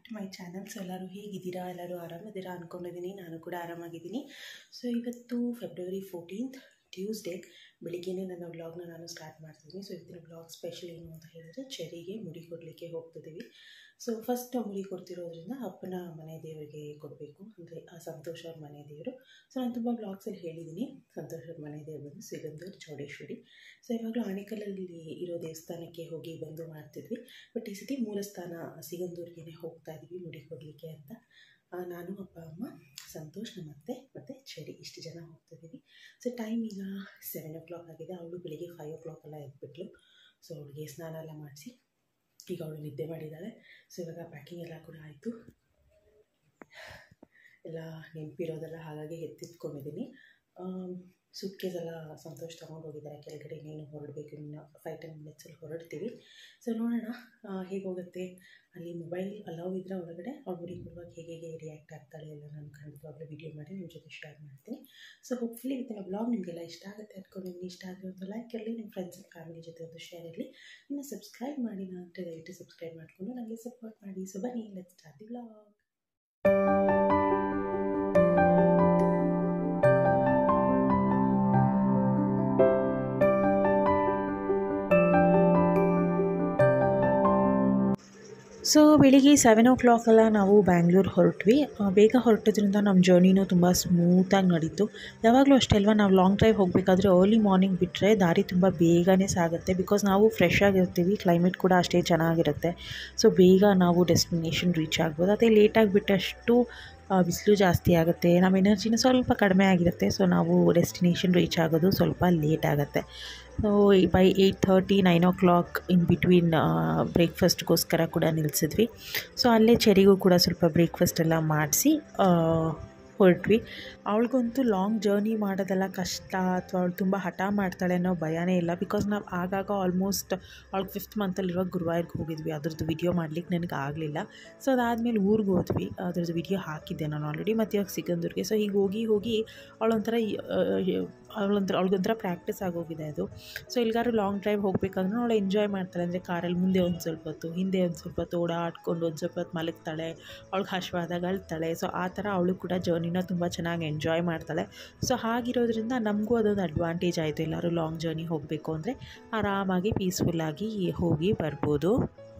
ಮೈ channels ಎಲ್ಲರೂ ಹೇಗಿದ್ದೀರಾ ಎಲ್ಲರೂ ಆರಾಮಿದ್ದೀರಾ ಅಂದ್ಕೊಂಡಿದ್ದೀನಿ ನಾನು ಕೂಡ ಆರಾಮಾಗಿದ್ದೀನಿ ಸೊ ಇವತ್ತು ಫೆಬ್ರವರಿ ಫೋರ್ಟೀನ್ತ್ ಟ್ಯೂಸ್ಡೇ ಬೆಳಿಗ್ಗೆನೇ ನನ್ನ ವ್ಲಾಗ್ನ ನಾನು ಸ್ಟಾರ್ಟ್ ಮಾಡ್ತಿದ್ದೀನಿ ಸೊ ಇವತ್ತಿನ ವ್ಲಾಗ್ ಸ್ಪೆಷಲ್ ಏನು ಅಂತ ಹೇಳಿದ್ರೆ ಚೆರಿಗೆ ಮುಡಿ ಕೊಡಲಿಕ್ಕೆ ಹೋಗ್ತಿದ್ದೀವಿ ಸೊ ಫಸ್ಟ್ ಮುಡಿ ಕೊಡ್ತಿರೋದ್ರಿಂದ ಅಪ್ಪನ ಮನೆ ದೇವರಿಗೆ ಕೊಡಬೇಕು ಅಂದರೆ ಆ ಸಂತೋಷ್ ಅವ್ರ ಮನೆ ದೇವರು ಸೊ ನಾನು ತುಂಬ ಬ್ಲಾಗ್ಸಲ್ಲಿ ಹೇಳಿದ್ದೀನಿ ಸಂತೋಷ್ ಅವ್ರ ಮನೆ ದೇವರು ಬಂದು ಸಿಗಂದೂರು ಚೌಡೇಶ್ವರಿ ಸೊ ಇವಾಗಲೂ ಆಣೆಕಲ್ಲಲ್ಲಿ ಇರೋ ದೇವಸ್ಥಾನಕ್ಕೆ ಹೋಗಿ ಬಂದು ಮಾಡ್ತಿದ್ವಿ ಬಟ್ ಈ ಸತಿ ಮೂಲಸ್ಥಾನ ಸಿಗಂದೂರಿಗೆ ಹೋಗ್ತಾ ಇದ್ವಿ ಮುಡಿ ಕೊಡಲಿಕ್ಕೆ ಅಂತ ಆ, ನಾನು ಅಪ್ಪ ಅಮ್ಮ ಸಂತೋಷ್ ನಮ್ಮ ಅತ್ತೆ ಮತ್ತು ಚೆರಿ ಇಷ್ಟು ಜನ ಹೋಗ್ತಿದ್ದೀವಿ ಸೊ ಟೈಮ್ ಈಗ ಸೆವೆನ್ ಓ ಕ್ಲಾಕ್ ಆಗಿದೆ ಅವಳು ಬೆಳಿಗ್ಗೆ ಫೈವ್ ಓ ಕ್ಲಾಕ್ ಎಲ್ಲ ಎದ್ಬಿಟ್ಲು ಸೊ ಅವಳಿಗೆ ಸ್ನಾನ ಎಲ್ಲ ಮಾಡಿಸಿ ಈಗ ಅವಳು ನಿದ್ದೆ ಮಾಡಿದ್ದಾಳೆ ಸೊ ಇವಾಗ ಪ್ಯಾಕಿಂಗ್ ಎಲ್ಲ ಕೂಡ ಆಯಿತು ಎಲ್ಲ ನೆನಪಿರೋದೆಲ್ಲ ಹಾಗಾಗಿ ಎತ್ತಿಟ್ಕೊಂಡಿದ್ದೀನಿ ಸೂಟ್ ಕೇಸ್ ಎಲ್ಲ ಸಂತೋಷ್ ತೊಗೊಂಡು ಹೋಗಿದ್ದಾರೆ ಕೆಳಗಡೆ ಇನ್ನೇನು ಹೊರಡಬೇಕು ಇನ್ನು ಫೈವ್ ಟೆನ್ ಮಿನಿಟ್ಸಲ್ಲಿ ಹೊರಡ್ತೀವಿ ಸೊ ನೋಡೋಣ ಆ, ಹೇಗೆ ಹೋಗುತ್ತೆ ಅಲ್ಲಿ ಮೊಬೈಲ್ ಅಲೌ ಇದ್ದರೆ ಒಳಗಡೆ ಅವ್ಳು ಮುಡಿ ಕೊಡುವಾಗ ಹೇಗೆ ಹೇಗೆ ರಿಯಾಕ್ಟ್ ಆಗ್ತಾಳೆ ಎಲ್ಲ ನಾನು ಖಂಡಿತವಾಗ್ಲೂ ವೀಡಿಯೋ ಮಾಡಿ ನಿಮ್ಮ ಜೊತೆ ಶೇರ್ ಮಾಡ್ತೀನಿ ಸೊ ಹೋಪ್ಫುಲಿ ಇವತ್ತಿನ ಬ್ಲಾಗ್ ನಿಮಗೆಲ್ಲ ಇಷ್ಟ ಆಗುತ್ತೆ ಅಂದ್ಕೊಂಡಿದ್ದೀನಿ ಇಷ್ಟ ಆದರೆ ಒಂದು ಲೈಕ್ ಇರಲಿ ನಿಮ್ಮ ಫ್ರೆಂಡ್ಸ್ ಆ್ಯಂಡ್ ಫ್ಯಾಮಿಲಿ ಜೊತೆ ಒಂದು ಶೇರ್ ಇರಲಿ ಇನ್ನು ಸಬ್ಸ್ಕ್ರೈಬ್ ಮಾಡಿ ನಾನು ದಯವಿಟ್ಟು ಸಬ್ಸ್ಕ್ರೈಬ್ ಮಾಡಿಕೊಂಡು ನನಗೆ ಸಪೋರ್ಟ್ ಮಾಡಿ ಸೊ ಬನ್ನಿ let's start the blog so ಬೆಳಿಗ್ಗೆ ಸೆವೆನ್ ಓ ಕ್ಲಾಕೆಲ್ಲ ನಾವು ಬ್ಯಾಂಗ್ಳೂರು ಹೊರಟ್ವಿ ಆ, ಬೇಗ ಹೊರಟೋದ್ರಿಂದ ನಮ್ಮ ಜರ್ನಿನೂ ತುಂಬ ಸ್ಮೂತಾಗಿ ನಡೀತು ಯಾವಾಗಲೂ ಅಷ್ಟೇ ಅಲ್ವಾ ನಾವು ಲಾಂಗ್ ಡ್ರೈವ್ ಹೋಗಬೇಕಾದ್ರೆ ಅರ್ಲಿ ಮಾರ್ನಿಂಗ್ ಬಿಟ್ಟರೆ ದಾರಿ ತುಂಬ ಬೇಗನೆ ಸಾಗುತ್ತೆ ಬಿಕಾಸ್ ನಾವು ಫ್ರೆಶ್ ಆಗಿರ್ತೀವಿ ಕ್ಲೈಮೇಟ್ ಕೂಡ ಅಷ್ಟೇ ಚೆನ್ನಾಗಿರುತ್ತೆ ಸೊ ಬೇಗ ನಾವು ಡೆಸ್ಟಿನೇಷನ್ ರೀಚ್ ಆಗ್ಬೋದು ಅದೇ ಲೇಟಾಗಿ ಬಿಟ್ಟಷ್ಟು ಬಿಸಿಲು ಜಾಸ್ತಿ ಆಗುತ್ತೆ ನಮ್ಮ ಎನರ್ಜಿನೂ ಸ್ವಲ್ಪ ಕಡಿಮೆ ಆಗಿರುತ್ತೆ ಸೊ ನಾವು ಡೆಸ್ಟಿನೇಷನ್ ರೀಚ್ ಆಗೋದು ಸ್ವಲ್ಪ ಲೇಟ್ ಆಗುತ್ತೆ so by eight thirty nine o'clock in between ಬ್ರೇಕ್ಫಾಸ್ಟ್ಗೋಸ್ಕರ ಕೂಡ ನಿಲ್ಲಿಸಿದ್ವಿ ಸೊ ಅಲ್ಲೇ ಚೆರಿಗೂ ಕೂಡ ಸ್ವಲ್ಪ ಬ್ರೇಕ್ಫಾಸ್ಟ್ ಎಲ್ಲ ಮಾಡಿಸಿ ಹೊರಟ್ವಿ ಅವಳಿಗಂತೂ ಲಾಂಗ್ ಜರ್ನಿ ಮಾಡೋದೆಲ್ಲ ಕಷ್ಟ ಅಥವಾ ಅವಳು ತುಂಬ ಹಠ ಮಾಡ್ತಾಳೆ ಅನ್ನೋ ಭಯನೇ ಇಲ್ಲ ಬಿಕಾಸ್ ನಾವು ಆಗಾಗ ಆಲ್ಮೋಸ್ಟ್ ಅವಳಿಗೆ ಫಿಫ್ತ್ ಮಂತಲ್ಲಿರುವಾಗ ಗುರುವಾಯೂರ್ಗೆ ಹೋಗಿದ್ವಿ ಅದ್ರದ್ದು ವಿಡಿಯೋ ಮಾಡ್ಲಿಕ್ಕೆ ನನಗೆ ಆಗಲಿಲ್ಲ ಸೊ ಅದಾದಮೇಲೆ ಊರಿಗೆ ಹೋದ್ವಿ ಅದ್ರದ್ದು ವಿಡಿಯೋ ಹಾಕಿದ್ದೆ ನಾನು ಆಲ್ರೆಡಿ ಮತ್ತು ಇವಾಗ ಸಿಗಂದೂರಿಗೆ ಸೊ ಹೀಗೆ ಹೋಗಿ ಹೋಗಿ ಅವಳೊಂಥರ ಅವಳೊಂಥರ ಅವಳಿಗೊಂಥರ ಪ್ರಾಕ್ಟೀಸ್ ಆಗೋಗಿದೆ ಅದು ಸೊ ಎಲ್ಲಿಗಾದ್ರು ಲಾಂಗ್ ಡ್ರೈವ್ ಹೋಗ್ಬೇಕಂದ್ರೆ ಅವಳು ಎಂಜಾಯ್ ಮಾಡ್ತಾಳೆ ಅಂದರೆ ಕಾರಲ್ಲಿ ಮುಂದೆ ಒಂದು ಸ್ವಲ್ಪ ಹೊತ್ತು ಹಿಂದೆ ಒಂದು ಸ್ವಲ್ಪ ಹೊತ್ತು ಓಡಾಡ್ಕೊಂಡು ಒಂದು ಸ್ವಲ್ಪ ಹೊತ್ತು ಮಲಗ್ತಾಳೆ ಅವಳಿಗೆ ಹಶ್ವಾದಾಗ ಅಳ್ತಾಳೆ ಸೊ ಆ ಥರ ಅವಳು ಕೂಡ ಜರ್ನಿನ ತುಂಬ ಚೆನ್ನಾಗಿ ಎಂಜಾಯ್ ಮಾಡ್ತಾಳೆ ಸೊ ಹಾಗಿರೋದ್ರಿಂದ ನಮಗೂ ಅದೊಂದು ಅಡ್ವಾಂಟೇಜ್ ಆಯಿತು ಎಲ್ಲರೂ ಲಾಂಗ್ ಜರ್ನಿ ಹೋಗಬೇಕು ಅಂದರೆ ಆರಾಮಾಗಿ ಪೀಸ್ಫುಲ್ಲಾಗಿ ಹೋಗಿ ಬರ್ಬೋದು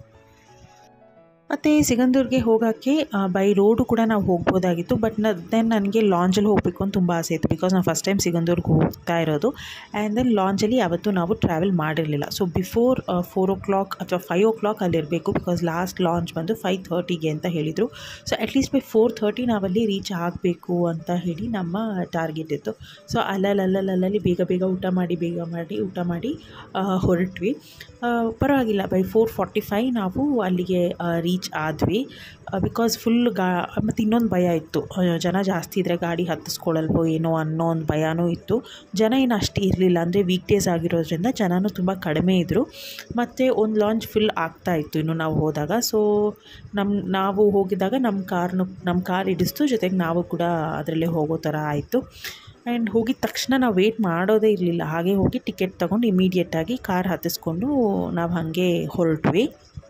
ಮತ್ತು ಸಿಗಂದೂರಿಗೆ ಹೋಗೋಕ್ಕೆ ಬೈ ರೋಡು ಕೂಡ ನಾವು ಹೋಗ್ಬೋದಾಗಿತ್ತು ಬಟ್ ನ ದೆನ್ ನನಗೆ ಲಾಂಜಲ್ಲಿ ಹೋಗಬೇಕು ಅಂತ ತುಂಬ ಆಸೆ ಇತ್ತು ಬಿಕಾಸ್ ನಾವು ಫಸ್ಟ್ ಟೈಮ್ ಸಿಗಂದೂರ್ಗೆ ಹೋಗ್ತಾ ಇರೋದು ಆ್ಯಂಡ್ ದೆನ್ ಲಾಂಜಲ್ಲಿ ಯಾವತ್ತೂ ನಾವು ಟ್ರಾವೆಲ್ ಮಾಡಿರಲಿಲ್ಲ so before four o'clock ಅಥವಾ ಫೈವ್ ಓ ಕ್ಲಾಕ್ ಅಲ್ಲಿರಬೇಕು ಬಿಕಾಸ್ ಲಾಸ್ಟ್ ಲಾಂಚ್ ಬಂದು ಫೈವ್ ಥರ್ಟಿಗೆ ಅಂತ ಹೇಳಿದರು so at least by four thirty ನಾವಲ್ಲಿ ರೀಚ್ ಆಗಬೇಕು ಅಂತ ಹೇಳಿ ನಮ್ಮ ಟಾರ್ಗೆಟ್ ಇತ್ತು ಸೊ ಅಲ್ಲಲ್ಲಲ್ಲಲ್ಲಿ ಬೇಗ ಬೇಗ ಊಟ ಮಾಡಿ ಬೇಗ ಮಾಡಿ ಊಟ ಮಾಡಿ ಆ, ಹೊರಟ್ವಿ ಆ, ಪರವಾಗಿಲ್ಲ ಬೈ ಫೋರ್ ಫಾರ್ಟಿ ಫೈ ನಾವು ಅಲ್ಲಿಗೆ ರೀಚ್ ಆದ್ವಿ ಬಿಕಾಸ್ ಫುಲ್ ಗಾ ಮತ್ತು ಇನ್ನೊಂದು ಭಯ ಇತ್ತು ಆ, ಜನ ಜಾಸ್ತಿ ಇದ್ದರೆ ಗಾಡಿ ಹತ್ತಿಸ್ಕೊಳ್ಳಲ್ವೋ ಏನೋ ಅನ್ನೋ ಒಂದು ಭಯನೂ ಇತ್ತು ಜನ ಏನು ಅಷ್ಟು ಇರಲಿಲ್ಲ ಅಂದರೆ ವೀಕ್ ಡೇಸ್ ಆಗಿರೋದ್ರಿಂದ ಜನನೂ ತುಂಬ ಕಡಿಮೆ ಇದ್ದರು ಮತ್ತು ಒಂದು ಲಾಂಚ್ ಫುಲ್ ಆಗ್ತಾ ಇತ್ತು ಇನ್ನು ನಾವು ಹೋದಾಗ ಸೊ ನಮ್ಮ ನಾವು ಹೋಗಿದಾಗ ನಮ್ಮ ಕಾರ್ನು ನಮ್ಮ ಕಾರ್ ಇಡಿಸ್ತು ಜೊತೆಗೆ ನಾವು ಕೂಡ ಅದರಲ್ಲೇ ಹೋಗೋ ಥರ ಆಯಿತು ಆ್ಯಂಡ್ ಹೋಗಿದ ತಕ್ಷಣ ನಾವು ವೆಯ್ಟ್ ಮಾಡೋದೇ ಇರಲಿಲ್ಲ ಹಾಗೆ ಹೋಗಿ ಟಿಕೆಟ್ ತೊಗೊಂಡು ಇಮಿಡಿಯೇಟಾಗಿ ಕಾರ್ ಹತ್ತಿಸ್ಕೊಂಡು ನಾವು ಹಾಗೆ ಹೊರಟ್ವಿ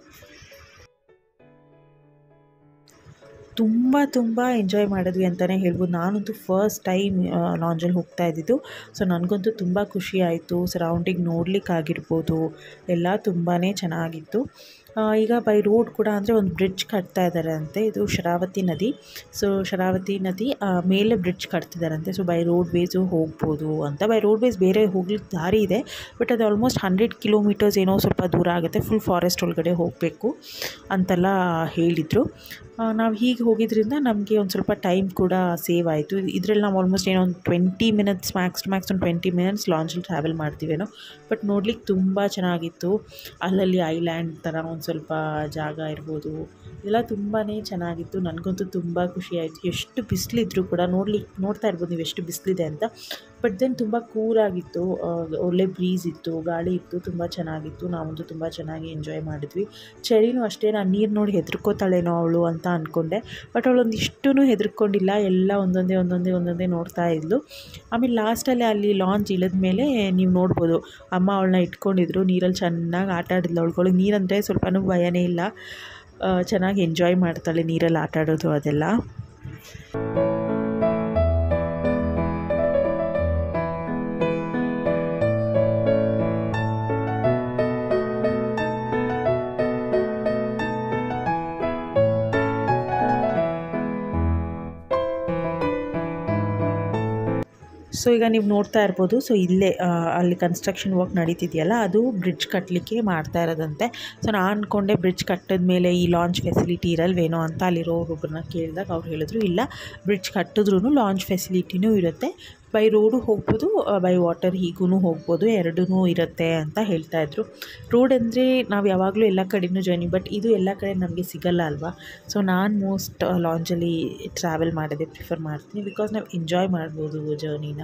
ತುಂಬ ತುಂಬ ಎಂಜಾಯ್ ಮಾಡಿದ್ವಿ ಅಂತಲೇ ಹೇಳ್ಬೋದು ನಾನಂತೂ ಫಸ್ಟ್ ಟೈಮ್ ಲಾಂಜಲ್ಲಿ ಹೋಗ್ತಾ ಇದ್ದಿದ್ದು ಸೊ ನನಗಂತೂ ತುಂಬ ಖುಷಿ ಆಯಿತು ಸರೌಂಡಿಂಗ್ ನೋಡಲಿಕ್ಕಾಗಿರ್ಬೋದು ಎಲ್ಲ ತುಂಬಾ ಚೆನ್ನಾಗಿತ್ತು ಆ, ಈಗ ಬೈ ರೋಡ್ ಕೂಡ ಅಂದರೆ ಒಂದು ಬ್ರಿಡ್ಜ್ ಕಟ್ತಾ ಇದ್ದಾರೆ ಅಂತೆ ಇದು ಶರಾವತಿ ನದಿ ಸೊ ಶರಾವತಿ ನದಿ ಆ, ಮೇಲೆ ಬ್ರಿಡ್ಜ್ ಕಟ್ತಿದ್ದಾರಂತೆ ಸೊ ಬೈ ರೋಡ್ ವೇಸು ಹೋಗ್ಬೋದು ಅಂತ ಬೈ ರೋಡ್ ವೇಸ್ ಬೇರೆ ಹೋಗ್ಲಿಕ್ಕೆ ದಾರಿ ಇದೆ ಬಟ್ ಅದು ಆಲ್ಮೋಸ್ಟ್ ಹಂಡ್ರೆಡ್ ಕಿಲೋಮೀಟರ್ಸ್ ಏನೋ ಸ್ವಲ್ಪ ದೂರ ಆಗುತ್ತೆ ಫುಲ್ ಫಾರೆಸ್ಟ್ ಒಳಗಡೆ ಹೋಗಬೇಕು ಅಂತೆಲ್ಲ ಹೇಳಿದರು ನಾವು ಹೀಗೆ ಹೋಗಿದ್ರಿಂದ ನಮಗೆ ಒಂದು ಸ್ವಲ್ಪ ಟೈಮ್ ಕೂಡ ಸೇವ್ ಆಯಿತು ಇದರಲ್ಲಿ ನಾವು ಆಲ್ಮೋಸ್ಟ್ ಏನೋ ಒಂದು twenty minutes max to max ಒಂದು ಟ್ವೆಂಟಿ ಮಿನಿಟ್ಸ್ ಲಾಂಚಲ್ಲಿ ಟ್ರಾವೆಲ್ ಮಾಡ್ತೀವೇನೋ ಬಟ್ ನೋಡ್ಲಿಕ್ಕೆ ತುಂಬ ಚೆನ್ನಾಗಿತ್ತು ಅಲ್ಲಲ್ಲಿ ಐಲ್ಯಾಂಡ್ ಥರ ಒಂದು ಸ್ವಲ್ಪ ಜಾಗ ಇರ್ಬೋದು ಎಲ್ಲ ತುಂಬಾ ಚೆನ್ನಾಗಿತ್ತು ನನಗಂತೂ ತುಂಬ ಖುಷಿ ಆಯಿತು ಎಷ್ಟು ಬಿಸಿಲಿದ್ರು ಕೂಡ ನೋಡ್ಲಿಕ್ಕೆ ನೋಡ್ತಾ ಇರ್ಬೋದು ನೀವು ಎಷ್ಟು ಬಿಸಿಲಿದೆ ಅಂತ ಬಟ್ ದೆನ್ ತುಂಬ ಕೂಲಾಗಿತ್ತು ಒಳ್ಳೆ ಬ್ರೀಸ್ ಇತ್ತು ಗಾಳಿ ಇತ್ತು ತುಂಬ ಚೆನ್ನಾಗಿತ್ತು ನಾವಂತೂ ತುಂಬ ಚೆನ್ನಾಗಿ ಎಂಜಾಯ್ ಮಾಡಿದ್ವಿ ಚೆರಿನೂ ಅಷ್ಟೇ ನಾನು ನೀರು ನೋಡಿ ಹೆದರ್ಕೋತಾಳೇನೋ ಅವಳು ಅಂತ ಅಂದ್ಕೊಂಡೆ ಬಟ್ ಅವಳೊಂದು ಇಷ್ಟೂ ಹೆದರ್ಕೊಂಡಿಲ್ಲ ಎಲ್ಲ ಒಂದೊಂದೇ ಒಂದೊಂದೇ ಒಂದೊಂದೇ ನೋಡ್ತಾ ಇದ್ಲು ಆಮೇಲೆ ಲಾಸ್ಟಲ್ಲಿ ಅಲ್ಲಿ ಲಾಂಚ್ ಇಳಿದ ಮೇಲೆ ನೀವು ನೋಡ್ಬೋದು ಅಮ್ಮ ಅವಳನ್ನ ಇಟ್ಕೊಂಡಿದ್ರು ನೀರಲ್ಲಿ ಚೆನ್ನಾಗಿ ಆಟ ಆಡಿದ್ಲು ಅವಳಿಗೆ ನೀರಂದರೆ ಸ್ವಲ್ಪನೂ ಭಯನೇ ಇಲ್ಲ ಚೆನ್ನಾಗಿ ಎಂಜಾಯ್ ಮಾಡ್ತಾಳೆ ನೀರಲ್ಲಿ ಆಟ ಆಡೋದು ಅದೆಲ್ಲ ಸೊ ಈಗ ನೀವು ನೋಡ್ತಾ ಇರ್ಬೋದು ಸೊ ಇಲ್ಲೇ ಆ, ಅಲ್ಲಿ ಕನ್ಸ್ಟ್ರಕ್ಷನ್ ವರ್ಕ್ ನಡೀತಿದೆಯಲ್ಲ ಅದು ಬ್ರಿಡ್ಜ್ ಕಟ್ಟಲಿಕ್ಕೆ ಮಾಡ್ತಾ ಇರೋದಂತೆ ಸೊ ನಾನು ಅಂದ್ಕೊಂಡೆ ಬ್ರಿಡ್ಜ್ ಕಟ್ಟಿದ ಮೇಲೆ ಈ ಲಾಂಚ್ ಫೆಸಿಲಿಟಿ ಇರಲ್ವೇನೋ ಅಂತ ಅಲ್ಲಿರೋರೊಬ್ಬರನ್ನ ಕೇಳಿದಾಗ ಅವ್ರು ಹೇಳಿದ್ರು ಇಲ್ಲ ಬ್ರಿಡ್ಜ್ ಕಟ್ಟಿದ್ರೂ ಲಾಂಚ್ ಫೆಸಿಲಿಟಿನೂ ಇರುತ್ತೆ ಬೈ ರೋಡು ಹೋಗ್ಬೋದು ಬೈ ವಾಟರ್ ಹೀಗೂ ಹೋಗ್ಬೋದು ಎರಡೂ ಇರುತ್ತೆ ಅಂತ ಹೇಳ್ತಾ ಇದ್ರು ರೋಡ್ ಅಂದರೆ ನಾವು ಯಾವಾಗಲೂ ಎಲ್ಲ ಕಡೆನೂ ಜರ್ನಿ ಬಟ್ ಇದು ಎಲ್ಲ ಕಡೆ ನಮಗೆ ಸಿಗಲ್ಲ ಅಲ್ವಾ ಸೊ ನಾನು ಮೋಸ್ಟ್ ಲಾಂಚಲ್ಲಿ ಟ್ರಾವೆಲ್ ಮಾಡೋದೇ ಪ್ರಿಫರ್ ಮಾಡ್ತೀನಿ ಬಿಕಾಸ್ ನಾವು ಎಂಜಾಯ್ ಮಾಡ್ಬೋದು ಜರ್ನಿನ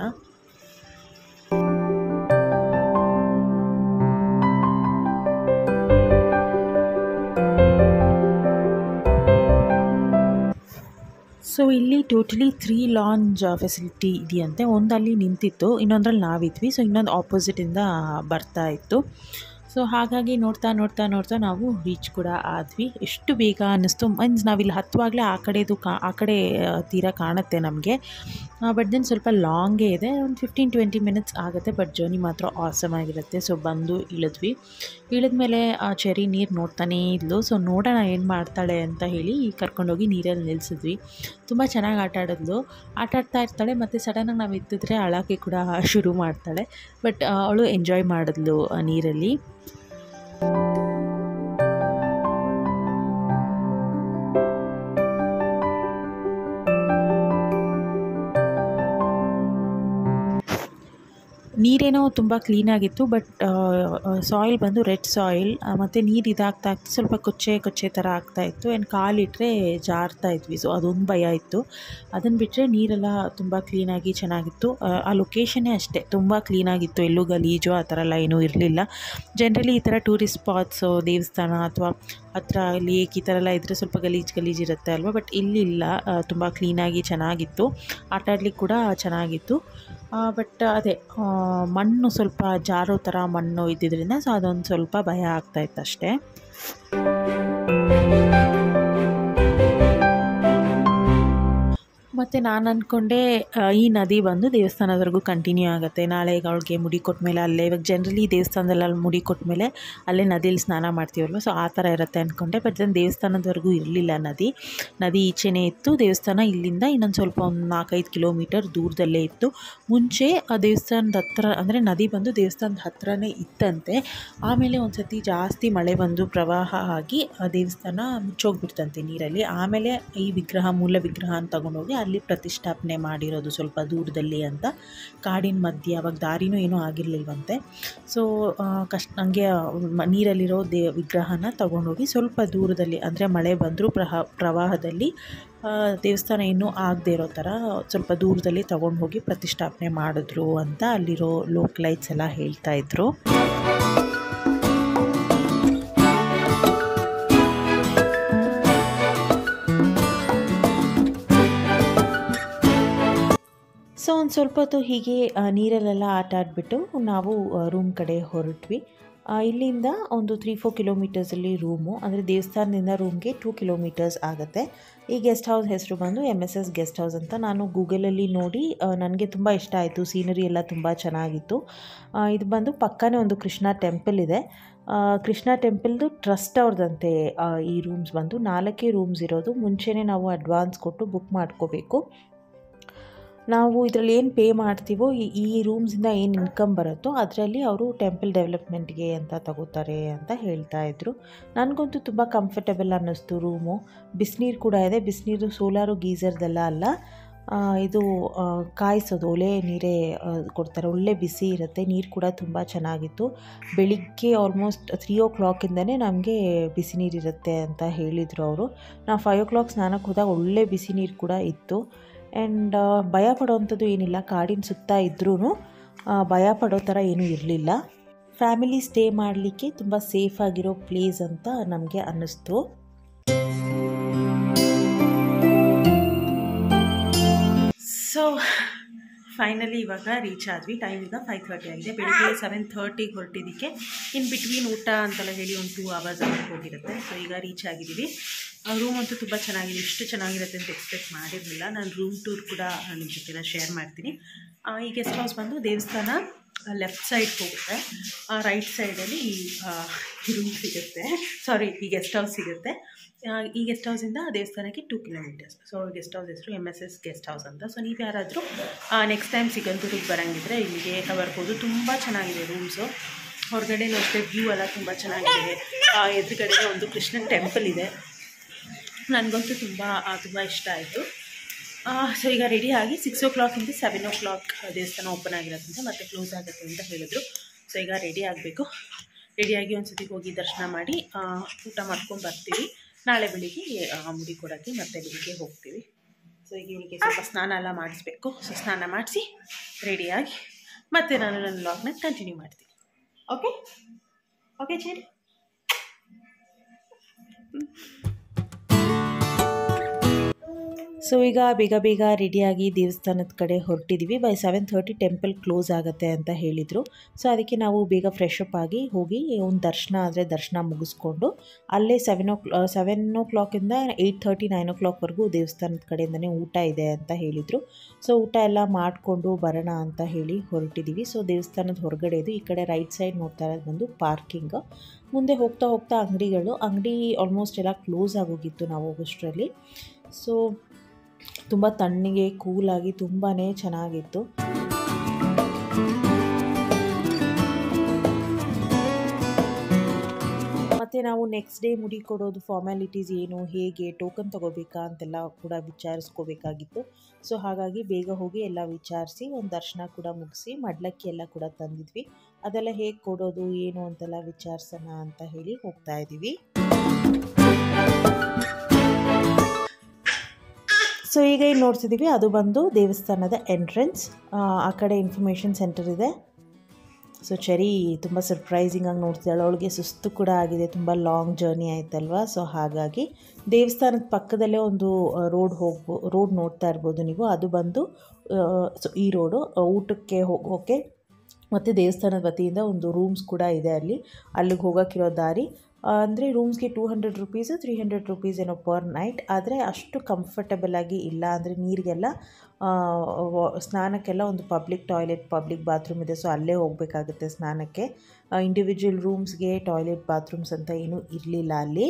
ಸೊ ಇಲ್ಲಿ ಟೋಟಲಿ ತ್ರೀ ಲಾಂಜ್ ಫೆಸಿಲಿಟಿ ಇದೆಯಂತೆ ಒಂದು ಅಲ್ಲಿ ನಿಂತಿತ್ತು ಇನ್ನೊಂದ್ರಲ್ಲಿ ನಾವಿದ್ವಿ ಸೊ ಇನ್ನೊಂದು ಆಪೋಸಿಟಿಂದ ಬರ್ತಾ ಇತ್ತು ಸೊ ಹಾಗಾಗಿ ನೋಡ್ತಾ ನೋಡ್ತಾ ನೋಡ್ತಾ ನಾವು ರೀಚ್ ಕೂಡ ಆದ್ವಿ ಎಷ್ಟು ಬೇಗ ಅನ್ನಿಸ್ತು ಮೀನ್ಸ್ ನಾವಿಲ್ಲಿ ಹತ್ತುವಾಗಲೇ ಆ ಕಡೆದು ಕಾ ಆ ಕಡೆ ಆ, ತೀರ ಕಾಣುತ್ತೆ ನಮಗೆ ಬಟ್ ದೆನ್ ಸ್ವಲ್ಪ ಲಾಂಗೇ ಇದೆ ಒಂದು ಫಿಫ್ಟೀನ್ ಟ್ವೆಂಟಿ ಮಿನಿಟ್ಸ್ ಆಗುತ್ತೆ ಬಟ್ ಜರ್ನಿ ಮಾತ್ರ ಆಸಮ್ ಆಗಿರುತ್ತೆ ಸೊ ಬಂದು ಇಳಿದ್ವಿ ಇಳಿದ್ಮೇಲೆ ಆ ಚೆರಿ ನೀರು ನೋಡ್ತಾನೇ ಇದ್ಲು ಸೊ ನೋಡೋಣ ಏನು ಮಾಡ್ತಾಳೆ ಅಂತ ಹೇಳಿ ಕರ್ಕೊಂಡೋಗಿ ನೀರಲ್ಲಿ ನಿಲ್ಲಿಸಿದ್ವಿ ತುಂಬ ಚೆನ್ನಾಗಿ ಆಟ ಆಡಿದ್ಲು ಆಟ ಆಡ್ತಾ ಇರ್ತಾಳೆ ಮತ್ತು ಸಡನ್ನಾಗಿ ನಾವು ಎತ್ತಿದ್ರೆ ಅಳಕ್ಕೆ ಕೂಡ ಶುರು ಮಾಡ್ತಾಳೆ ಬಟ್ ಅವಳು ಎಂಜಾಯ್ ಮಾಡಿದ್ಲು ಆ ನೀರಲ್ಲಿ ನೀರೇನೋ ತುಂಬ ಕ್ಲೀನಾಗಿತ್ತು ಬಟ್ ಸಾಯಿಲ್ ಬಂದು ರೆಡ್ ಸಾಯಿಲ್ ಮತ್ತು ನೀರು ಇದಾಗ್ತಾ ಆಗ್ತಾ ಸ್ವಲ್ಪ ಕೊಚ್ಚೆ ಕೊಚ್ಚೆ ಥರ ಆಗ್ತಾಯಿತ್ತು ಆ್ಯಂಡ್ ಕಾಲಿಟ್ಟರೆ ಜಾರ್ತಾ ಇದ್ವಿ ಸೊ ಅದೊಂದು ಭಯ ಇತ್ತು ಅದನ್ನು ಬಿಟ್ಟರೆ ನೀರೆಲ್ಲ ತುಂಬ ಕ್ಲೀನಾಗಿ ಚೆನ್ನಾಗಿತ್ತು ಆ, ಆ ಲೊಕೇಶನ್ನೇ ಅಷ್ಟೇ ತುಂಬ ಕ್ಲೀನಾಗಿತ್ತು ಎಲ್ಲೂ ಗಲೀಜು ಆ ಥರ ಎಲ್ಲ ಏನೂ ಇರಲಿಲ್ಲ ಜನರಲಿ ಈ ಥರ ಟೂರಿಸ್ಟ್ ಸ್ಪಾಟ್ಸು ದೇವಸ್ಥಾನ ಅಥವಾ ಹತ್ರ ಲೇಕ್ ಈ ಥರ ಎಲ್ಲ ಇದ್ದರೆ ಸ್ವಲ್ಪ ಗಲೀಜು ಗಲೀಜು ಇರುತ್ತೆ ಅಲ್ವಾ ಬಟ್ ಇಲ್ಲಿಲ್ಲ ತುಂಬ ಕ್ಲೀನಾಗಿ ಚೆನ್ನಾಗಿತ್ತು ಆಟ ಆಡ್ಲಿಕ್ಕೆ ಕೂಡ ಚೆನ್ನಾಗಿತ್ತು ಬಟ್ ಅದೇ ಆ, ಮಣ್ಣು ಸ್ವಲ್ಪ ಜಾರೋ ಥರ ಮಣ್ಣು ಇದ್ದಿದ್ದರಿಂದ ಸೊ ಅದೊಂದು ಸ್ವಲ್ಪ ಭಯ ಆಗ್ತಾಯಿತ್ತು ಅಷ್ಟೇ ಮತ್ತು ನಾನು ಅಂದ್ಕೊಂಡೆ ಆ, ಈ ನದಿ ಬಂದು ದೇವಸ್ಥಾನದವರೆಗೂ ಕಂಟಿನ್ಯೂ ಆಗುತ್ತೆ ನಾಳೆ ಈಗ ಅವಳಿಗೆ ಮುಡಿ ಕೊಟ್ಮೇಲೆ ಅಲ್ಲೇ ಇವಾಗ ಜನರಲಿ ದೇವಸ್ಥಾನದಲ್ಲಿ ಅಲ್ಲಿ ಮುಡಿ ಕೊಟ್ಮೇಲೆ ಅಲ್ಲೇ ನದಿಯಲ್ಲಿ ಸ್ನಾನ ಮಾಡ್ತೀವಲ್ವ ಸೊ ಆ ಥರ ಇರುತ್ತೆ ಅಂದ್ಕೊಂಡೆ ಬಟ್ ದೆನ್ ದೇವಸ್ಥಾನದವರೆಗೂ ಇರಲಿಲ್ಲ ನದಿ ನದಿ ಈಚೆನೇ ಇತ್ತು ದೇವಸ್ಥಾನ ಇಲ್ಲಿಂದ ಇನ್ನೊಂದು ಸ್ವಲ್ಪ ಒಂದು ನಾಲ್ಕೈದು ಕಿಲೋಮೀಟರ್ ದೂರದಲ್ಲೇ ಇತ್ತು ಮುಂಚೆ ಆ ದೇವಸ್ಥಾನದ ಹತ್ರ ಅಂದರೆ ನದಿ ಬಂದು ದೇವಸ್ಥಾನದ ಹತ್ರನೇ ಇತ್ತಂತೆ ಆಮೇಲೆ ಒಂದು ಸತಿ ಜಾಸ್ತಿ ಮಳೆ ಬಂದು ಪ್ರವಾಹ ಆಗಿ ಆ ದೇವಸ್ಥಾನ ಮುಚ್ಚೋಗ್ಬಿಡ್ತಂತೆ ನೀರಲ್ಲಿ ಆಮೇಲೆ ಈ ವಿಗ್ರಹ ಮೂಲ ವಿಗ್ರಹ ಅಂತ ತಗೊಂಡೋಗಿ ಅಲ್ಲಿ ಪ್ರತಿಷ್ಠಾಪನೆ ಮಾಡಿರೋದು ಸ್ವಲ್ಪ ದೂರದಲ್ಲಿ ಅಂತ ಕಾಡಿನ ಮಧ್ಯೆ ಅವಾಗ ದಾರಿನೂ ಏನೂ ಆಗಿರಲಿಲ್ವಂತೆ ಸೊ ಕಷ್ಟ ಹಂಗೆ ಮ- ನೀರಲ್ಲಿರೋ ದೇ ವಿಗ್ರಹನ ತಗೊಂಡೋಗಿ ಸ್ವಲ್ಪ ದೂರದಲ್ಲಿ ಅಂದರೆ ಮಳೆ ಬಂದರೂ ಪ್ರಹ ಪ್ರವಾಹದಲ್ಲಿ ಆ, ದೇವಸ್ಥಾನ ಇನ್ನೂ ಆಗದೆ ಇರೋ ಥರ ಸ್ವಲ್ಪ ದೂರದಲ್ಲಿ ತಗೊಂಡು ಹೋಗಿ ಪ್ರತಿಷ್ಠಾಪನೆ ಮಾಡಿದ್ರು ಅಂತ ಅಲ್ಲಿರೋ ಲೋಕ್ಲೈಟ್ಸ್ ಎಲ್ಲ ಹೇಳ್ತಾ ಇದ್ರು ಸೊ ಒಂದು ಸ್ವಲ್ಪ ಹೊತ್ತು ಹೀಗೆ ಆ, ನೀರಲ್ಲೆಲ್ಲ ಆಟ ಆಡಿಬಿಟ್ಟು ನಾವು ರೂಮ್ ಕಡೆ ಹೊರಟ್ವಿ ಆ, ಇಲ್ಲಿಂದ ಒಂದು ತ್ರೀ ಫೋರ್ ಕಿಲೋಮೀಟರ್ಸಲ್ಲಿ ರೂಮು ಅಂದರೆ ದೇವಸ್ಥಾನದಿಂದ ರೂಮ್ಗೆ ಟೂ ಕಿಲೋಮೀಟರ್ಸ್ ಆಗುತ್ತೆ ಈ ಗೆಸ್ಟ್ ಹೌಸ್ ಹೆಸರು ಬಂದು M S S guest house ಅಂತ ನಾನು ಗೂಗಲಲ್ಲಿ ನೋಡಿ ನನಗೆ ತುಂಬ ಇಷ್ಟ ಆಯಿತು ಸೀನರಿ ಎಲ್ಲ ತುಂಬ ಚೆನ್ನಾಗಿತ್ತು ಆ, ಇದು ಬಂದು ಪಕ್ಕನೇ ಒಂದು ಕೃಷ್ಣ ಟೆಂಪಲ್ ಇದೆ ಆ, ಕೃಷ್ಣ ಟೆಂಪಲ್ದು ಟ್ರಸ್ಟ್ ಅವ್ರದ್ದಂತೆ ಆ, ಈ ರೂಮ್ಸ್ ಬಂದು ನಾಲ್ಕೇ ರೂಮ್ಸ್ ಇರೋದು ಮುಂಚೆನೇ ನಾವು ಅಡ್ವಾನ್ಸ್ ಕೊಟ್ಟು ಬುಕ್ ಮಾಡ್ಕೋಬೇಕು ನಾವು ಇದರಲ್ಲಿ ಏನು ಪೇ ಮಾಡ್ತೀವೋ ಈ ಈ ರೂಮ್ಸಿಂದ ಏನು ಇನ್ಕಮ್ ಬರುತ್ತೋ ಅದರಲ್ಲಿ ಅವರು ಟೆಂಪಲ್ ಡೆವಲಪ್ಮೆಂಟ್ಗೆ ಅಂತ ತಗೋತಾರೆ ಅಂತ ಹೇಳ್ತಾ ಇದ್ರು ನನಗಂತೂ ತುಂಬ ಕಂಫರ್ಟಬಲ್ ಅನ್ನಿಸ್ತು ರೂಮು ಬಿಸಿನೀರು ಕೂಡ ಇದೆ ಬಿಸಿನೀರು ಸೋಲಾರು ಗೀಸರ್ದೆಲ್ಲ ಅಲ್ಲ ಆ, ಇದು ಆ, ಕಾಯಿಸೋದು ಒಲೆ ನೀರೇ ಆ, ಕೊಡ್ತಾರೆ ಒಳ್ಳೆ ಬಿಸಿ ಇರುತ್ತೆ ನೀರು ಕೂಡ ತುಂಬ ಚೆನ್ನಾಗಿತ್ತು ಬೆಳಿಗ್ಗೆ ಆಲ್ಮೋಸ್ಟ್ ತ್ರೀ ಓ ಕ್ಲಾಕಿಂದನೇ ನಮಗೆ ಬಿಸಿ ನೀರಿರುತ್ತೆ ಅಂತ ಹೇಳಿದರು ಅವರು ನಾವು ಫೈವ್ ಓ ಕ್ಲಾಕ್ ಸ್ನಾನಕ್ಕೆ ಹೋದಾಗ ಒಳ್ಳೆ ಬಿಸಿ ನೀರು ಕೂಡ ಇತ್ತು ಆ್ಯಂಡ್ ಭಯ ಪಡೋವಂಥದ್ದು ಏನಿಲ್ಲ ಕಾಡಿನ ಸುತ್ತ ಇದ್ರೂ ಭಯ ಪಡೋ ಥರ ಏನೂ ಇರಲಿಲ್ಲ ಫ್ಯಾಮಿಲಿ ಸ್ಟೇ ಮಾಡಲಿಕ್ಕೆ ತುಂಬ ಸೇಫ್ ಆಗಿರೋ ಪ್ಲೇಸ್ ಅಂತ ನಮಗೆ ಅನ್ನಿಸ್ತು ಸೊ ಫೈನಲಿ ಇವಾಗ ರೀಚ್ ಆದ್ವಿ ಟೈಮ್ ಈಗ ಫೈವ್ ಥರ್ಟಿ ಆಗಿದೆ ಬೆಳಿಗ್ಗೆ ಸೆವೆನ್ ಥರ್ಟಿಗೆ ಹೊರಟಿದ್ದಕ್ಕೆ ಇನ್ ಬಿಟ್ವೀನ್ ಊಟ ಅಂತೆಲ್ಲ ಹೇಳಿ ಒಂದು ಟೂ ಅವರ್ಸ್ ಆಗಿ ಹೋಗಿರುತ್ತೆ ಸೊ ಈಗ ರೀಚ್ ಆಗಿದ್ದೀವಿ ರೂಮ್ ಅಂತೂ ತುಂಬ ಚೆನ್ನಾಗಿದೆ ಇಷ್ಟು ಚೆನ್ನಾಗಿರುತ್ತೆ ಅಂತ ಎಕ್ಸ್ಪೆಕ್ಟ್ ಮಾಡಿರಲಿಲ್ಲ ನಾನು ರೂಮ್ ಟೂರ್ ಕೂಡ ನಿಮ್ಮ ಜೊತೆಲ್ಲ ಶೇರ್ ಮಾಡ್ತೀನಿ ಆ, ಈ ಗೆಸ್ಟ್ ಹೌಸ್ ಬಂದು ದೇವಸ್ಥಾನ ಲೆಫ್ಟ್ ಸೈಡ್ ಹೋಗುತ್ತೆ ರೈಟ್ ಸೈಡಲ್ಲಿ ಈ ರೂಮ್ ಸಿಗುತ್ತೆ ಸಾರಿ ಈ ಗೆಸ್ಟ್ ಹೌಸ್ ಸಿಗುತ್ತೆ ಆ, ಈ ಗೆಸ್ಟ್ ಹೌಸಿಂದ ದೇವಸ್ಥಾನಕ್ಕೆ two kilometres so guest house ಹೆಸರು M S S guest house ಅಂತ ಸೊ ನೀವು ಯಾರಾದರೂ ನೆಕ್ಸ್ಟ್ ಟೈಮ್ ಸಿಗಂದೂರಿಗೆ ಬರೋಂಗಿದ್ರೆ ಇಲ್ಲಿಗೆ ಬರ್ಬೋದು ತುಂಬ ಚೆನ್ನಾಗಿದೆ ರೂಮ್ಸು ಹೊರಗಡೆನೂ ಅಷ್ಟೇ ವ್ಯೂ ಎಲ್ಲ ತುಂಬ ಚೆನ್ನಾಗಿದೆ ಆ, ಎದುರುಗಡೆ ಒಂದು ಕೃಷ್ಣನ ಟೆಂಪಲ್ ಇದೆ ನನಗಂತೂ ತುಂಬ ತುಂಬ ಇಷ್ಟ ಆಯಿತು ಸೊ ಈಗ ರೆಡಿ ಆಗಿ ಸಿಕ್ಸ್ ಓ ಕ್ಲಾಕಿಂದ ಸೆವೆನ್ ಓ ಕ್ಲಾಕ್ ದೇವಸ್ಥಾನ ಓಪನ್ ಆಗಿರೋದ್ರಿಂದ ಮತ್ತೆ ಕ್ಲೋಸ್ ಆಗುತ್ತೆ ಅಂತ ಹೇಳಿದ್ರು ಸೊ ಈಗ ರೆಡಿ ಆಗಬೇಕು ರೆಡಿಯಾಗಿ ಒಂದು ಸತಿ ಹೋಗಿ ದರ್ಶನ ಮಾಡಿ ಆ, ಊಟ ಮಾಡ್ಕೊಂಡು ಬರ್ತೀವಿ ನಾಳೆ ಬೆಳಿಗ್ಗೆ ಆ, ಮುಡಿ ಕೊಡೋಕ್ಕೆ ಮತ್ತೆ ಬೆಳಿಗ್ಗೆ ಹೋಗ್ತೀವಿ ಸೊ ಈಗ ಇವಳಿಗೆ ಸ್ವಲ್ಪ ಸ್ನಾನ ಎಲ್ಲ ಮಾಡಿಸ್ಬೇಕು ಸೊ ಸ್ನಾನ ಮಾಡಿಸಿ ರೆಡಿಯಾಗಿ ಮತ್ತೆ ನಾನು ನನ್ನ ಲಾಗ್ನ ಕಂಟಿನ್ಯೂ ಮಾಡ್ತೀನಿ ಓಕೆ ಓಕೆ ಚೇರಿ ಸೊ ಈಗ ಬೇಗ ಬೇಗ ರೆಡಿಯಾಗಿ ದೇವಸ್ಥಾನದ ಕಡೆ ಹೊರಟಿದ್ದೀವಿ by seven thirty temple close ಆಗುತ್ತೆ ಅಂತ ಹೇಳಿದರು ಸೊ ಅದಕ್ಕೆ ನಾವು ಬೇಗ ಫ್ರೆಶ್ ಅಪ್ ಆಗಿ ಹೋಗಿ ಒಂದು ದರ್ಶನ ಆದರೆ ದರ್ಶನ ಮುಗಿಸ್ಕೊಂಡು ಅಲ್ಲೇ ಸೆವೆನ್ ಓ ಕ್ಲಾ ಸೆವೆನ್ ಓ ಕ್ಲಾಕಿಂದ ಏಯ್ಟ್ ಥರ್ಟಿ ನೈನ್ ಓ ಕ್ಲಾಕ್ವರೆಗೂ ದೇವಸ್ಥಾನದ ಕಡೆಯಿಂದನೇ ಊಟ ಇದೆ ಅಂತ ಹೇಳಿದರು ಸೊ ಊಟ ಎಲ್ಲ ಮಾಡಿಕೊಂಡು ಬರೋಣ ಅಂತ ಹೇಳಿ ಹೊರಟಿದ್ದೀವಿ ಸೊ ದೇವಸ್ಥಾನದ ಹೊರಗಡೆ ಇದು ಈ ಕಡೆ ರೈಟ್ ಸೈಡ್ ನೋಡ್ತಾ ಇರೋದು ಬಂದು ಪಾರ್ಕಿಂಗ್ ಮುಂದೆ ಹೋಗ್ತಾ ಹೋಗ್ತಾ ಅಂಗಡಿಗಳು ಅಂಗಡಿ ಆಲ್ಮೋಸ್ಟ್ ಎಲ್ಲ ಕ್ಲೋಸ್ ಆಗೋಗಿತ್ತು ನಾವು ಹೋಗೋಷ್ಟರಲ್ಲಿ ಸೊ ತುಂಬ ತಣ್ಣಗೆ ಕೂಲಾಗಿ ತುಂಬಾ ಚೆನ್ನಾಗಿತ್ತು ಮತ್ತು ನಾವು ನೆಕ್ಸ್ಟ್ ಡೇ ಮುಡಿ ಕೊಡೋದು ಫಾರ್ಮ್ಯಾಲಿಟೀಸ್ ಏನು ಹೇಗೆ ಟೋಕನ್ ತೊಗೋಬೇಕಾ ಅಂತೆಲ್ಲ ಕೂಡ ವಿಚಾರಿಸ್ಕೋಬೇಕಾಗಿತ್ತು ಸೊ ಹಾಗಾಗಿ ಬೇಗ ಹೋಗಿ ಎಲ್ಲ ವಿಚಾರಿಸಿ ಒಂದು ದರ್ಶನ ಕೂಡ ಮುಗಿಸಿ ಮಡ್ಲಕ್ಕಿ ಎಲ್ಲ ಕೂಡ ತಂದಿದ್ವಿ ಅದೆಲ್ಲ ಹೇಗೆ ಕೊಡೋದು ಏನು ಅಂತೆಲ್ಲ ವಿಚಾರಿಸೋಣ ಅಂತ ಹೇಳಿ ಹೋಗ್ತಾ ಇದ್ದೀವಿ ಸೊ ಈಗ ಏನು ನೋಡ್ತಿದ್ದೀವಿ ಅದು ಬಂದು ದೇವಸ್ಥಾನದ ಎಂಟ್ರೆನ್ಸ್ ಆ ಕಡೆ ಇನ್ಫಾರ್ಮೇಷನ್ ಸೆಂಟರ್ ಇದೆ ಸೊ ಚರಿ ತುಂಬ ಸರ್ಪ್ರೈಸಿಂಗ್ ಆಗಿ ನೋಡ್ತಿದ್ದಾಳೆ ಅವಳಿಗೆ ಸುಸ್ತು ಕೂಡ ಆಗಿದೆ ತುಂಬ ಲಾಂಗ್ ಜರ್ನಿ ಆಯ್ತಲ್ವಾ ಸೊ ಹಾಗಾಗಿ ದೇವಸ್ಥಾನದ ಪಕ್ಕದಲ್ಲೇ ಒಂದು ರೋಡ್ ಹೋಗ್ಬೋ ರೋಡ್ ನೋಡ್ತಾ ಇರ್ಬೋದು ನೀವು ಅದು ಬಂದು ಸೊ ಈ ರೋಡು ಊಟಕ್ಕೆ ಹೋಗೋಕ್ಕೆ ಮತ್ತು ದೇವಸ್ಥಾನದ ವತಿಯಿಂದ ಒಂದು ರೂಮ್ಸ್ ಕೂಡ ಇದೆ ಅಲ್ಲಿ ಅಲ್ಲಿಗೆ ಹೋಗೋಕ್ಕಿರೋ ದಾರಿ ಅಂದರೆ ರೂಮ್ಸ್ಗೆ two hundred rupees three hundred rupees ಏನೋ ಪರ್ ನೈಟ್ ಆದರೆ ಅಷ್ಟು ಕಂಫರ್ಟಬಲ್ ಆಗಿ ಇಲ್ಲ ಅಂದರೆ ನೀರಿಗೆಲ್ಲ ಆ, ವ- ಸ್ನಾನಕ್ಕೆಲ್ಲ ಒಂದು ಪಬ್ಲಿಕ್ ಟಾಯ್ಲೆಟ್ ಪಬ್ಲಿಕ್ ಬಾತ್ರೂಮ್ ಇದೆ ಸೊ ಅಲ್ಲೇ ಹೋಗಬೇಕಾಗುತ್ತೆ ಸ್ನಾನಕ್ಕೆ ಇಂಡಿವಿಜುವಲ್ ರೂಮ್ಸ್ಗೆ ಟಾಯ್ಲೆಟ್ ಬಾತ್ರೂಮ್ಸ್ ಅಂತ ಏನೂ ಇರಲಿಲ್ಲ ಅಲ್ಲಿ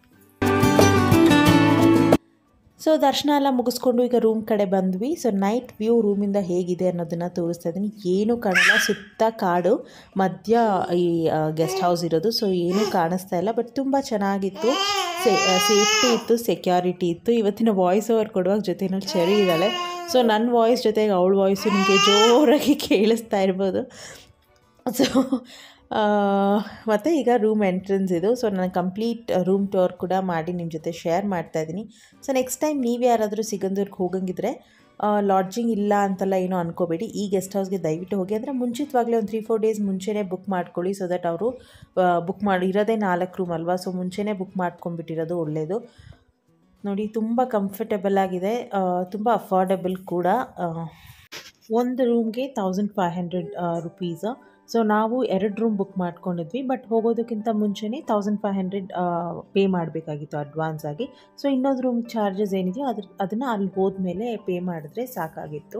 ಸೊ ದರ್ಶನ ಎಲ್ಲ ಮುಗಿಸ್ಕೊಂಡು ಈಗ ರೂಮ್ ಕಡೆ ಬಂದ್ವಿ ಸೊ ನೈಟ್ ವ್ಯೂ ರೂಮಿಂದ ಹೇಗಿದೆ ಅನ್ನೋದನ್ನು ತೋರಿಸ್ತಾ ಇದ್ದೀನಿ ಏನೂ ಕಾಣಲ್ಲ ಸುತ್ತ ಕಾಡು ಮಧ್ಯ ಈ ಗೆಸ್ಟ್ ಹೌಸ್ ಇರೋದು ಸೊ ಏನೂ ಕಾಣಿಸ್ತಾ ಇಲ್ಲ ಬಟ್ ತುಂಬ ಚೆನ್ನಾಗಿತ್ತು ಸೇಫ್ಟಿ ಇತ್ತು ಸೆಕ್ಯೂರಿಟಿ ಇತ್ತು ಇವತ್ತಿನ ವಾಯ್ಸ್ ಓವರ್ ಕೊಡುವಾಗ ಜೊತೆನಲ್ಲಿ ಚೆರಿ ಇದ್ದಾಳೆ ಸೊ ನನ್ನ ವಾಯ್ಸ್ ಜೊತೆಗೆ ಅವಳ ವಾಯ್ಸು ನಿಮಗೆ ಜೋರಾಗಿ ಕೇಳಿಸ್ತಾ ಇರ್ಬೋದು ಸೊ ಮತ್ತು ಈಗ ರೂಮ್ ಎಂಟ್ರೆನ್ಸ್ ಇದು ಸೊ ನಾನು ಕಂಪ್ಲೀಟ್ ರೂಮ್ ಟೂರ್ ಕೂಡ ಮಾಡಿ ನಿಮ್ಮ ಜೊತೆ ಶೇರ್ ಮಾಡ್ತಾ ಇದ್ದೀನಿ ಸೊ ನೆಕ್ಸ್ಟ್ ಟೈಮ್ ನೀವು ಯಾರಾದರೂ ಸಿಗಂದೂರ್ಗೆ ಹೋಗಂಗಿದ್ರೆ ಲಾಡ್ಜಿಂಗ್ ಇಲ್ಲ ಅಂತೆಲ್ಲ ಏನೋ ಅನ್ಕೋಬೇಡಿ ಈ ಗೆಸ್ಟ್ ಹೌಸ್ಗೆ ದಯವಿಟ್ಟು ಹೋಗಿ ಅಂದರೆ ಮುಂಚಿತವಾಗಲೇ ಒಂದು ತ್ರೀ ಫೋರ್ ಡೇಸ್ ಮುಂಚೆನೇ ಬುಕ್ ಮಾಡ್ಕೊಳ್ಳಿ ಸೊ ದಟ್ ಅವರು ಬುಕ್ ಮಾಡಿ ಇರೋದೇ ನಾಲ್ಕು ರೂಮ್ ಅಲ್ವಾ ಸೊ ಮುಂಚೆನೇ ಬುಕ್ ಮಾಡ್ಕೊಂಡ್ಬಿಟ್ಟಿರೋದು ಒಳ್ಳೆಯದು ನೋಡಿ ತುಂಬ ಕಂಫರ್ಟಬಲ್ ಆಗಿದೆ ಆ, ತುಂಬ ಅಫೋರ್ಡೆಬಲ್ ಕೂಡ ಆ, ಒಂದು ರೂಮ್ಗೆ thousand five hundred rupees so ನಾವು ಎರಡು ರೂಮ್ ಬುಕ್ ಮಾಡ್ಕೊಂಡಿದ್ವಿ ಬಟ್ ಹೋಗೋದಕ್ಕಿಂತ ಮುಂಚೆನೇ ತೌಸಂಡ್ ಫೈವ್ ಹಂಡ್ರೆಡ್ ಪೇ ಮಾಡಬೇಕಾಗಿತ್ತು ಅಡ್ವಾನ್ಸ್ ಆಗಿ ಸೊ ಇನ್ನೊಂದು ರೂಮ್ ಚಾರ್ಜಸ್ ಏನಿದೆಯೋ ಅದ್ರ ಅದನ್ನು ಅಲ್ಲಿ ಹೋದ್ಮೇಲೆ ಪೇ ಮಾಡಿದ್ರೆ ಸಾಕಾಗಿತ್ತು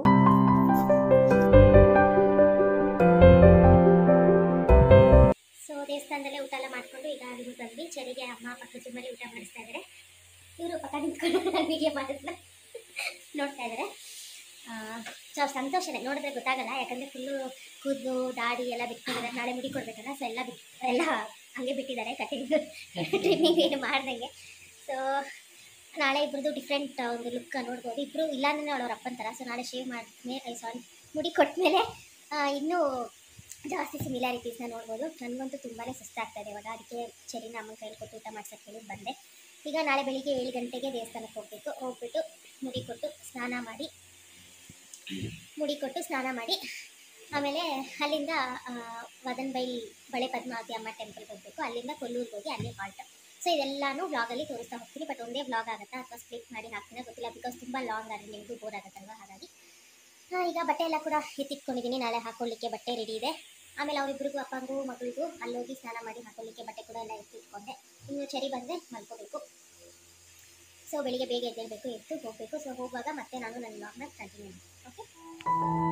ಸೊ ದೇವಸ್ಥಾನದಲ್ಲೇ ಊಟ ಎಲ್ಲ ಮಾಡ್ಕೊಂಡು ಈಗ ಅಲ್ಲಿ ಬಂದ್ವಿ ಚರಿಗೆ ಅಮ್ಮ ಪಕ್ಕದ ರೂಮಲ್ಲಿ ಊಟ ಮಾಡಿಸ್ತಾ ಇದ್ದಾರೆ ಇವರು ಪಕ್ಕ ನಿಂತ್ಕೊಂಡು ವಿಡಿಯೋ ಮಾಡಿದ್ನ ನೋಡ್ತಾ ಇದ್ದಾರೆ ಸೊ ಸಂತೋಷನೇ ನೋಡಿದ್ರೆ ಗೊತ್ತಾಗಲ್ಲ ಯಾಕಂದರೆ ಫುಲ್ಲು ಕೂದಲು ದಾಡಿ ಎಲ್ಲ ಬಿಟ್ಕೊಂಡಿದ್ದಾರೆ ನಾಳೆ ಮುಡಿ ಕೊಡ್ಬೇಕಲ್ಲ ಸೊ ಎಲ್ಲ ಬಿಟ್ ಎಲ್ಲ ಹಂಗೆ ಬಿಟ್ಟಿದ್ದಾರೆ ಕಟಿಂಗ್ ಟ್ರಿಮ್ಮಿಂಗ್ ಏನು ಮಾಡ್ದಂಗೆ ಸೊ ನಾಳೆ ಇಬ್ಬರದು ಡಿಫ್ರೆಂಟ್ ಒಂದು ಲುಕ್ ನೋಡ್ಬೋದು ಇಬ್ಬರು ಇಲ್ಲಾಂದ್ರೆ ಅವಳವ್ರ ಅಪ್ಪನ ಥರ ಸೊ ನಾಳೆ ಶೇವ್ ಮಾಡಿದ್ಮೇಲೆ ಸಾರಿ ಮುಡಿ ಕೊಟ್ಟಮೇಲೆ ಇನ್ನೂ ಜಾಸ್ತಿ ಸಿಮಿಲಾರಿಟೀಸ್ನ ನೋಡ್ಬೋದು ನನಗಂತೂ ತುಂಬಾ ಸುಸ್ತಾಗ್ತಾ ಇದೆ ಇವಾಗ ಅದಕ್ಕೆ ಚರಿನ ಅಮ್ಮನ ಕೈಲಿ ಕೊಟ್ಟು ಊಟ ಮಾಡ್ಸೋಕ್ಕೆ ಹೇಳಿ ಬಂದೆ ಈಗ ನಾಳೆ ಬೆಳಿಗ್ಗೆ ಏಳು ಗಂಟೆಗೆ ದೇವಸ್ಥಾನಕ್ಕೆ ಹೋಗಬೇಕು ಹೋಗ್ಬಿಟ್ಟು ಮುಡಿ ಕೊಟ್ಟು ಸ್ನಾನ ಮಾಡಿ ಮುಡಿ ಕೊಟ್ಟು ಸ್ನಾನ ಮಾಡಿ ಆಮೇಲೆ ಅಲ್ಲಿಂದ ಆ, ವದನ್ ಬೈಲ್ ಬಳೆ ಪದ್ಮಾವತಿ ಅಮ್ಮ ಟೆಂಪಲ್ಗೆ ಹೋಗಬೇಕು ಅಲ್ಲಿಂದ ಕೊಲ್ಲೂರಿಗೆ ಹೋಗಿ ಅಲ್ಲಿ ಹಾಲ್ಟ್ ಸೊ ಇದೆಲ್ಲಾನು ವ್ಲಾಗಲ್ಲಿ ತೋರಿಸ್ತಾ ಹೋಗ್ತೀನಿ ಬಟ್ ಒಂದೇ ವ್ಲಾಗ್ ಆಗುತ್ತಾ ಅಥವಾ ಸ್ಪ್ಲಿಟ್ ಮಾಡಿ ಹಾಕ್ತೀನಿ ಗೊತ್ತಿಲ್ಲ ಬಿಕಾಸ್ ತುಂಬ ಲಾಂಗ್ ಆದರೆ ನಿಮಗೂ ಬೋರ್ ಆಗುತ್ತಲ್ವ ಹಾಗಾಗಿ ಹಾ, ಈಗ ಬಟ್ಟೆ ಎಲ್ಲ ಕೂಡ ಎತ್ತಿಟ್ಕೊಂಡಿದ್ದೀನಿ ನಾಳೆ ಹಾಕೊಳ್ಳಿಕ್ಕೆ ಬಟ್ಟೆ ರೆಡಿ ಇದೆ ಆಮೇಲೆ ಅವರಿಬ್ಬರಿಗೂ ಅಪ್ಪಂಗೂ ಮಗಳಿಗೂ ಅಲ್ಲೋಗಿ ಸ್ನಾನ ಮಾಡಿ ಹಾಕೊಳ್ಳಿಕ್ಕೆ ಬಟ್ಟೆ ಕೂಡ ಎಲ್ಲ ಎತ್ತಿಟ್ಕೊಂಡೆ ಇನ್ನು ಚರಿ ಬಂದರೆ ಮಲ್ಕೋಬೇಕು ಸೊ ಬೆಳಿಗ್ಗೆ ಬೇಗ ಎದ್ದೇಳಬೇಕು ಎದ್ದು ಹೋಗಬೇಕು ಸೊ ಹೋಗುವಾಗ ಮತ್ತೆ ನಾನು ನನ್ನ ಬ್ಲಾಗ್ನ ಕಂಟಿನ್ಯೂ ಓಕೆ